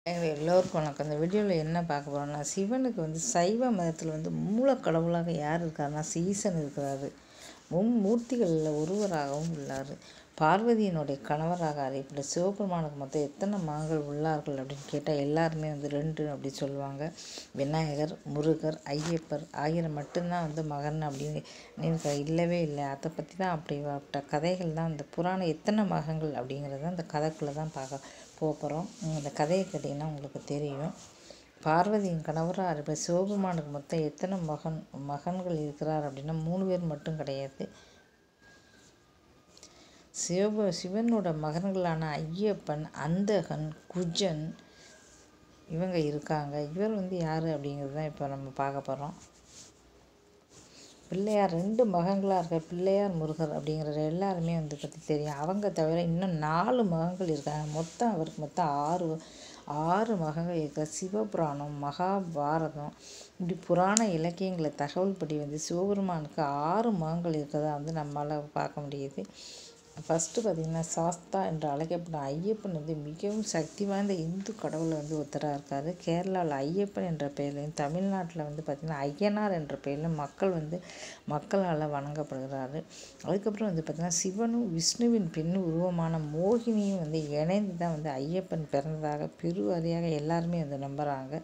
எங்கள் எல்லோருக்கும் வணக்கம் இந்த வீடியோவில் என்ன பார்க்க போகிறோம்னா சிவனுக்கு வந்து சைவ மதத்தில் வந்து மூலக்கடவுளாக யார் இருக்காருன்னா ஈசன் இருக்கிறாரு மும்மூர்த்திகளில் ஒருவராகவும் உள்ளார் பார்வதியினுடைய கணவராக அறியப்பட்ட சிவபெருமானுக்கு மொத்தம் எத்தனை மகன்கள் உள்ளார்கள் அப்படின்னு கேட்டால் எல்லாருமே வந்து ரெண்டு அப்படி சொல்லுவாங்க விநாயகர் முருகர் ஐயப்பர் ஆகியோர் மட்டும்தான் வந்து மகன் அப்படின்னு எனக்கு இல்லவே இல்லை அதை பற்றி தான் அப்படிப்பட்ட கதைகள் தான் இந்த புராணம் எத்தனை மகன்கள் அப்படிங்கிறத அந்த கதைக்குள்ளே தான் பார்க்க போக போகிறோம் இந்த கதையை கேட்டிங்கன்னா உங்களுக்கு தெரியும் பார்வதியின் கணவராக இருப்ப சிவபெருமானுக்கு மொத்தம் எத்தனை மகன் மகன்கள் இருக்கிறார் அப்படின்னா மூணு பேர் மட்டும் கிடையாது சிவ சிவனோட மகன்களான ஐயப்பன் அந்தகன் குஜன் இவங்க இருக்காங்க இவர் வந்து யார் அப்படிங்கிறது தான் இப்போ நம்ம பார்க்க போகிறோம் பிள்ளையார் ரெண்டு மகன்களாக இருக்க பிள்ளையார் முருகர் அப்படிங்கிற எல்லாருமே வந்து பற்றி தெரியும் அவங்க தவிர இன்னும் நாலு மகன்கள் இருக்காங்க மொத்தம் அவருக்கு மொத்தம் ஆறு ஆறு மகன்கள் இருக்கிற சிவபுராணம் மகாபாரதம் இப்படி புராண இலக்கியங்களை தகவல் படி வந்து சிவபெருமானுக்கு ஆறு மகன்கள் இருக்கிறதா வந்து நம்மளால் பார்க்க முடியுது ஃபஸ்ட்டு பார்த்திங்கன்னா சாஸ்தா என்று அழைக்கப்படும் ஐயப்பன் வந்து மிகவும் சக்தி வாய்ந்த இந்து கடவுளை வந்து ஒருத்தராக இருக்கார் கேரளாவில் ஐயப்பன் என்ற பெயர்லையும் தமிழ்நாட்டில் வந்து பார்த்திங்கன்னா ஐயனார் என்ற பெயரிலும் மக்கள் வந்து மக்களால் வணங்கப்படுகிறாரு அதுக்கப்புறம் வந்து பார்த்திங்கன்னா சிவனும் விஷ்ணுவின் பெண் உருவமான மோகினியும் வந்து இணைந்து தான் வந்து ஐயப்பன் பிறந்ததாக பெருவாரியாக எல்லாருமே வந்து நம்புகிறாங்க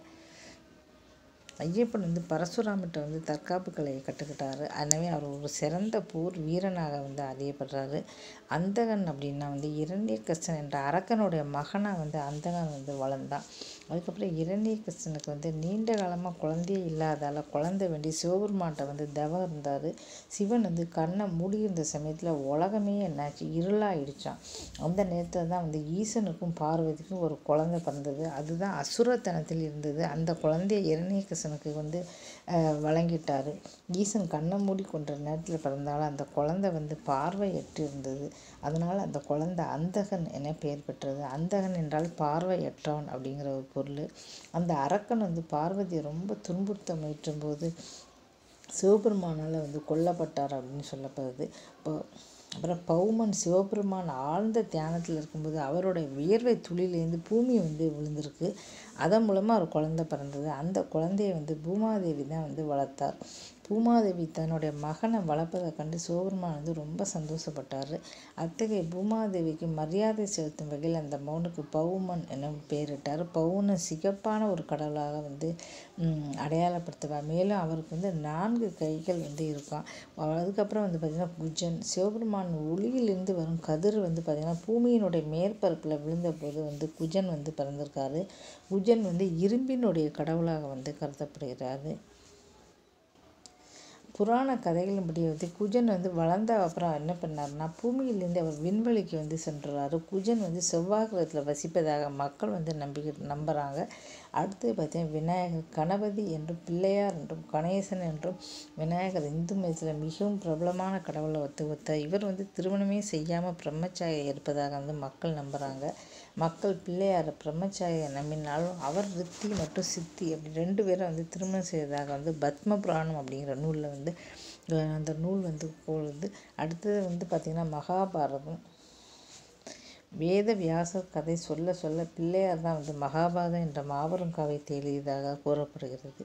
ஐயப்பன் வந்து பரசுராமிட்ட வந்து தற்காப்பு கலையை கற்றுக்கிட்டாரு எனவே அவர் ஒரு சிறந்த போர் வீரனாக வந்து அறியப்படுறாரு அந்தகன் அப்படின்னா வந்து இரண்யகசன் என்ற அரக்கனுடைய மகனாக வந்து அந்தகன் வந்து வளர்ந்தான் அதுக்கப்புறம் இரண்யகசனுக்கு வந்து நீண்ட காலமாக குழந்தையே இல்லாதால் குழந்தை வேண்டி சிவபெருமான்கிட்ட வந்து தவம் இருந்தார் சிவன் வந்து கண்ணை மூடியிருந்த சமயத்தில் உலகமே என்னாச்சு இருளாயிடுச்சான் அந்த நேரத்தில் தான் வந்து ஈசனுக்கும் பார்வதிக்கும் ஒரு குழந்தை பிறந்தது அதுதான் அசுரத்தனத்தில் இருந்தது அந்த குழந்தைய இரண்யகசன் ஈசனுக்கு வந்து வழங்கிட்டார் ஈசன் கண்ணை மூடி கொண்ட நேரத்தில் பிறந்தாலும் அந்த குழந்தை வந்து பார்வையற்று இருந்தது அதனால் அந்த குழந்தை அந்தகன் என பெயர் பெற்றது அந்தகன் என்றால் பார்வையற்றவன் அப்படிங்கிற ஒரு பொருள் அந்த அரக்கன் வந்து பார்வதியை ரொம்ப துன்புறுத்த முயற்றும் போது சிவபெருமானால் வந்து கொல்லப்பட்டார் அப்படின்னு சொல்லப்படுது இப்போ அப்புறம் பௌமன் சிவபெருமான் ஆழ்ந்த தியானத்தில் இருக்கும்போது அவருடைய வியர்வை துளியிலேருந்து பூமி வந்து விழுந்திருக்கு அதன் மூலமாக ஒரு குழந்தை பிறந்தது அந்த குழந்தைய வந்து பூமாதேவி தான் வந்து வளர்த்தார் பூமாதேவி தன்னுடைய மகனை வளர்ப்பதை கண்டு சிவபெருமான் வந்து ரொம்ப சந்தோஷப்பட்டார் அத்தகைய பூமாதேவிக்கு மரியாதை செலுத்தும் வகையில் அந்த மௌனுக்கு பௌமன் என பெயரிட்டார் பௌனன் சிகப்பான ஒரு கடவுளாக வந்து அடையாளப்படுத்துவார் மேலும் அவருக்கு வந்து நான்கு கைகள் வந்து இருக்கும் அதுக்கப்புறம் வந்து பார்த்திங்கன்னா குஜன் சிவபெருமான் ஒளியிலிருந்து வரும் கதிர் வந்து பார்த்திங்கன்னா பூமியினுடைய மேற்பரப்பில் விழுந்த போது வந்து குஜன் வந்து பிறந்திருக்காரு குஜன் வந்து இரும்பினுடைய கடவுளாக வந்து கருதப்படுகிறாரு புராண கதைகளின்படி வந்து குஜன் வந்து வளர்ந்த அப்புறம் என்ன பண்ணார்னா பூமியிலேருந்து அவர் விண்வெளிக்கு வந்து சென்றுறாரு குஜன் வந்து செவ்வாய் கிரகத்தில் வசிப்பதாக மக்கள் வந்து நம்பி நம்புகிறாங்க அடுத்து பார்த்தீங்கன்னா விநாயகர் கணபதி என்றும் பிள்ளையார் என்றும் கணேசன் என்றும் விநாயகர் இந்து மதத்தில் மிகவும் பிரபலமான கடவுளை ஒத்து ஒத்த இவர் வந்து திருமணமே செய்யாமல் பிரம்மச்சாரியை இருப்பதாக வந்து மக்கள் நம்புகிறாங்க மக்கள் பிள்ளையார் பிரம்மச்சாரியை நம்பினாலும் அவர் ரித்தி மற்றும் சித்தி அப்படி ரெண்டு பேரும் வந்து திருமணம் செய்ததாக வந்து பத்ம புராணம் அப்படிங்கிற நூலில் வந்து அந்த நூல் வந்து போகுது அடுத்தது வந்து பார்த்திங்கன்னா மகாபாரதம் வேத வியாசர் கதை சொல்ல சொல்ல பிள்ளையார் தான் வந்து மகாபாரதம் என்ற மாபெரும் கவிதை எழுதியதாக கூறப்படுகிறது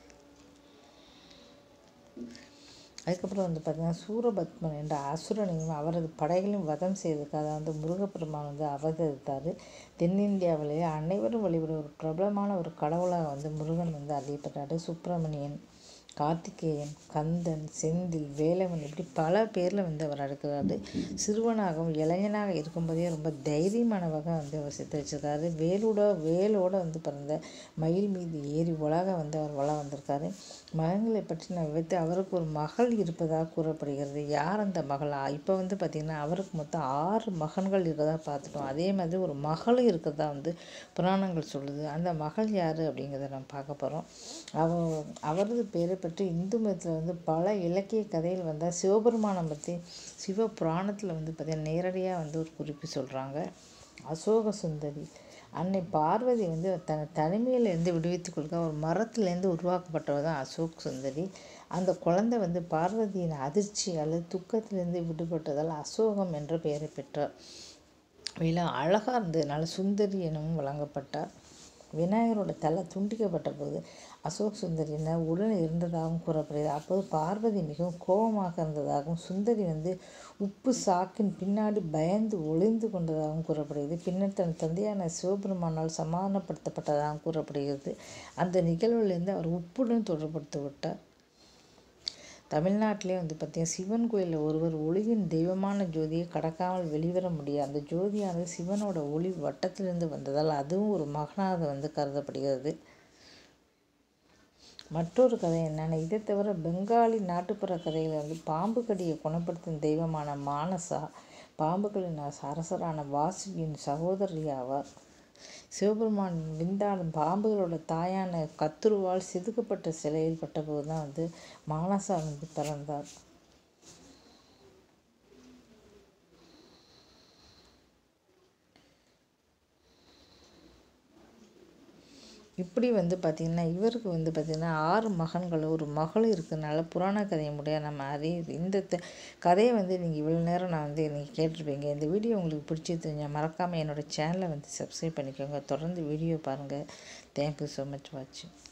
அதுக்கப்புறம் வந்து பார்த்திங்கன்னா சூரபத்மன் என்ற அசுரனையும் அவரது படைகளையும் வதம் செய்ததுக்காக வந்து முருகப்பெருமான் வந்து அவதரித்தார் தென்னிந்தியாவிலேயே அனைவரும் வழிபட ஒரு பிரபலமான ஒரு கடவுளாக வந்து முருகன் வந்து அறியப்பட்டார் சுப்பிரமணியன் கார்த்திகேயன் கந்தன் செந்தில் வேலவன் இப்படி பல பேரில் வந்து அவர் அடுக்கிறாரு சிறுவனாகவும் இளைஞனாக இருக்கும்போதே ரொம்ப தைரியமானவாக வந்து அவர் சித்தரிச்சிருக்காரு வேலோட வேலோட வந்து பிறந்த மயில் மீது ஏறி உலக வந்து அவர் வள வந்திருக்காரு மகன்களை பற்றின விவத்து அவருக்கு ஒரு மகள் இருப்பதாக கூறப்படுகிறது யார் அந்த மகளா இப்போ வந்து பார்த்திங்கன்னா அவருக்கு மொத்தம் ஆறு மகன்கள் இருக்கிறதா பார்த்துட்டோம் அதே மாதிரி ஒரு மகளும் இருக்கிறதா வந்து புராணங்கள் சொல்லுது அந்த மகள் யார் அப்படிங்கிறத நம்ம பார்க்க போகிறோம் அவ அவரது பேரை பற்றி இந்து மதத்தில் வந்து பல இலக்கிய கதைகள் வந்தால் சிவபெருமானம் பற்றி சிவ புராணத்தில் வந்து பார்த்திங்கன்னா நேரடியாக வந்து ஒரு குறிப்பு சொல்கிறாங்க அசோக சுந்தரி அன்னை பார்வதி வந்து தன் தனிமையிலேருந்து விடுவித்துக் கொடுக்க ஒரு மரத்துலேருந்து உருவாக்கப்பட்டவர் தான் அசோக் சுந்தரி அந்த குழந்தை வந்து பார்வதியின் அதிர்ச்சி அல்லது துக்கத்திலிருந்து விடுபட்டதால் அசோகம் என்ற பெயரை பெற்றார் மேலும் அழகாக இருந்ததுனால சுந்தரி எனவும் வழங்கப்பட்டார் விநாயகரோட தலை துண்டிக்கப்பட்ட போது அசோக் சுந்தரியினர் உடன் இருந்ததாகவும் கூறப்படுகிறது அப்போது பார்வதி மிகவும் கோபமாக இருந்ததாகவும் சுந்தரி வந்து உப்பு சாக்கின் பின்னாடி பயந்து ஒளிந்து கொண்டதாகவும் கூறப்படுகிறது பின்னர் தன் தந்தையான சிவபெருமானால் சமாதானப்படுத்தப்பட்டதாகவும் கூறப்படுகிறது அந்த நிகழ்விலிருந்து அவர் உப்புடன் தொடர்படுத்த விட்டார் தமிழ்நாட்டிலே வந்து பார்த்திங்கன்னா சிவன் கோயிலில் ஒருவர் ஒளியின் தெய்வமான ஜோதியை கடக்காமல் வெளிவர முடியாது அந்த ஜோதியானது சிவனோட ஒளி வட்டத்திலிருந்து வந்ததால் அதுவும் ஒரு மகனாக வந்து கருதப்படுகிறது மற்றொரு கதை என்னென்னா இதை தவிர பெங்காலி நாட்டுப்புற கதைகளில் வந்து பாம்பு கடியை குணப்படுத்தும் தெய்வமான மானசா பாம்புகளின் அரசரான வாசுகியின் சகோதரி ஆவார் சிவபெருமான் விந்தாடும் பாம்புகளோட தாயான கத்துருவால் செதுக்கப்பட்ட சிலையில் பட்டபோது தான் வந்து மானசா வந்து பிறந்தார் இப்படி வந்து பார்த்திங்கன்னா இவருக்கு வந்து பார்த்திங்கன்னா ஆறு மகன்கள் ஒரு மகளும் இருக்கிறதுனால புராண கதையை முடிய நம்ம அறியுது இந்த த கதையை வந்து நீங்கள் இவ்வளோ நேரம் நான் வந்து நீங்கள் கேட்டிருப்பீங்க இந்த வீடியோ உங்களுக்கு பிடிச்சிருந்துங்க மறக்காமல் என்னோடய சேனலை வந்து சப்ஸ்கிரைப் பண்ணிக்கோங்க தொடர்ந்து வீடியோ பாருங்கள் தேங்க்யூ ஸோ மச் வாட்சிங்